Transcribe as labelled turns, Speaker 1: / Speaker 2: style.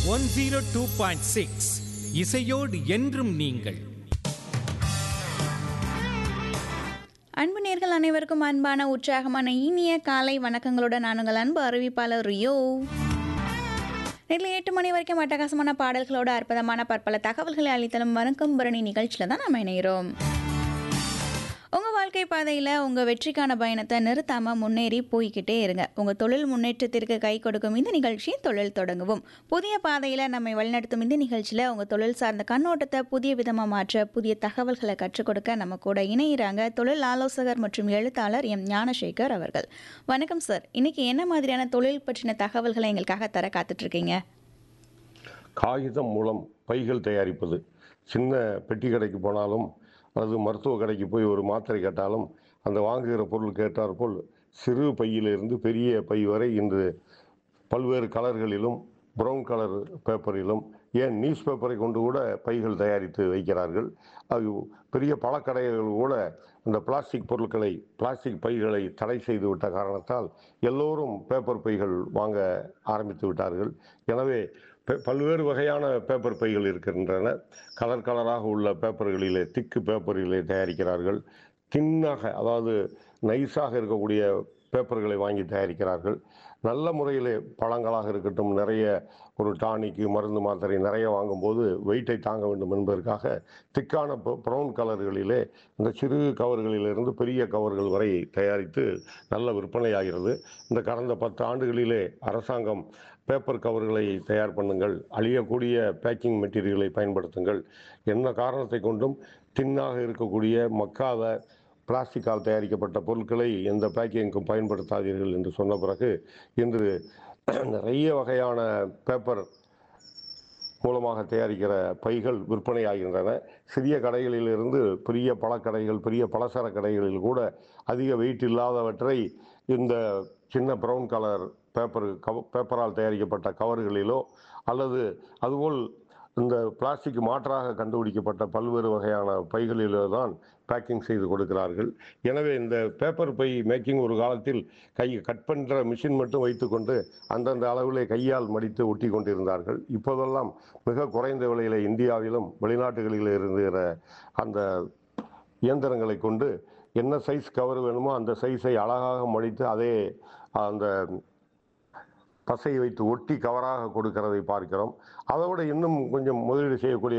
Speaker 1: one zero two point six இசையோடு என்றும் நீங்கள்
Speaker 2: அன்பு நேர்கள் அனைவருக்கும் அன்பான உற்சாகமான இனிய காலை வணக்கங்களுடன் நான் உங்கள் அன்பு அறிவிப்பாளர் ரியோ நேரில் எட்டு மணி வரைக்கும் அட்டகாசமான பாடல்களோட அற்புதமான பற்பல தகவல்களை அளித்தலும் வணக்கம் பரணி நிகழ்ச்சியில் தான் நம்ம இணைகிறோம் உங்கள் வாழ்க்கை பாதையில் உங்கள் வெற்றிக்கான பயணத்தை நிறுத்தாமல் முன்னேறி போய்கிட்டே இருங்க உங்கள் தொழில் முன்னேற்றத்திற்கு கை கொடுக்கும் இந்த நிகழ்ச்சி தொழில் தொடங்குவோம் புதிய பாதையில் நம்மை வழிநடத்தும் இந்த நிகழ்ச்சியில் உங்கள் தொழில் சார்ந்த கண்ணோட்டத்தை புதிய விதமாக மாற்ற புதிய தகவல்களை கற்றுக் கொடுக்க நம்ம கூட இணையிறாங்க தொழில் ஆலோசகர் மற்றும் எழுத்தாளர் எம் ஞானசேகர் அவர்கள் வணக்கம் சார் இன்னைக்கு என்ன மாதிரியான தொழில் பற்றின தகவல்களை எங்களுக்காக தர காத்துட்ருக்கீங்க
Speaker 3: காகிதம் மூலம் பைகள் தயாரிப்பது சின்ன பெட்டி கடைக்கு போனாலும் அல்லது மருத்துவ கடைக்கு போய் ஒரு மாத்திரை கேட்டாலும் அந்த வாங்குகிற பொருள் கேட்டாற்போல் சிறு பையிலிருந்து பெரிய பை வரை இன்று பல்வேறு கலர்களிலும் ப்ரௌன் கலர் பேப்பரிலும் ஏன் நியூஸ் பேப்பரை கொண்டு கூட பைகள் தயாரித்து வைக்கிறார்கள் அது பெரிய பழக்கடைகள் கூட அந்த பிளாஸ்டிக் பொருட்களை பிளாஸ்டிக் பைகளை தடை செய்து விட்ட காரணத்தால் எல்லோரும் பேப்பர் பைகள் வாங்க ஆரம்பித்து விட்டார்கள் எனவே பெ- பல்வேறு வகையான பேப்பர் பைகள் இருக்கின்றன கலர் கலராக உள்ள பேப்பர்களிலே திக்கு பேப்பரிலே தயாரிக்கிறார்கள் தின்னாக அதாவது நைஸாக இருக்கக்கூடிய பேப்பர்களை வாங்கி தயாரிக்கிறார்கள் நல்ல முறையிலே பழங்களாக இருக்கட்டும் நிறைய ஒரு டானிக்கு மருந்து மாத்திரை நிறைய வாங்கும்போது வெயிட்டை தாங்க வேண்டும் என்பதற்காக திக்கான ப்ரௌன் கலர்களிலே இந்த சிறு கவர்களிலிருந்து பெரிய கவர்கள் வரை தயாரித்து நல்ல விற்பனையாகிறது இந்த கடந்த பத்து ஆண்டுகளிலே அரசாங்கம் பேப்பர் கவர்களை தயார் பண்ணுங்கள் அழியக்கூடிய பேக்கிங் மெட்டீரியலை பயன்படுத்துங்கள் என்ன காரணத்தை கொண்டும் தின்னாக இருக்கக்கூடிய மக்காத பிளாஸ்டிக்கால் தயாரிக்கப்பட்ட பொருட்களை எந்த பேக்கிங்க்கும் பயன்படுத்தாதீர்கள் என்று சொன்ன பிறகு இன்று நிறைய வகையான பேப்பர் மூலமாக தயாரிக்கிற பைகள் விற்பனையாகின்றன சிறிய கடைகளிலிருந்து பெரிய பழக்கடைகள் பெரிய பலசர கடைகளில் கூட அதிக வெயிட் இல்லாதவற்றை இந்த சின்ன ப்ரௌன் கலர் பேப்பர் கவ பேப்பரால் தயாரிக்கப்பட்ட கவர்களிலோ அல்லது அதுபோல் இந்த பிளாஸ்டிக் மாற்றாக கண்டுபிடிக்கப்பட்ட பல்வேறு வகையான பைகளிலோ தான் பேக்கிங் செய்து கொடுக்கிறார்கள் எனவே இந்த பேப்பர் பை மேக்கிங் ஒரு காலத்தில் கை கட் பண்ணுற மிஷின் மட்டும் வைத்துக்கொண்டு அந்தந்த அளவிலே கையால் மடித்து ஒட்டி கொண்டிருந்தார்கள் இப்போதெல்லாம் மிக குறைந்த விலையில் இந்தியாவிலும் வெளிநாட்டுகளில் இருக்கிற அந்த இயந்திரங்களை கொண்டு என்ன சைஸ் கவர் வேணுமோ அந்த சைஸை அழகாக மடித்து அதே அந்த பசையை வைத்து ஒட்டி கவராக கொடுக்கிறதை பார்க்கிறோம் அதை விட இன்னும் கொஞ்சம் முதலீடு செய்யக்கூடிய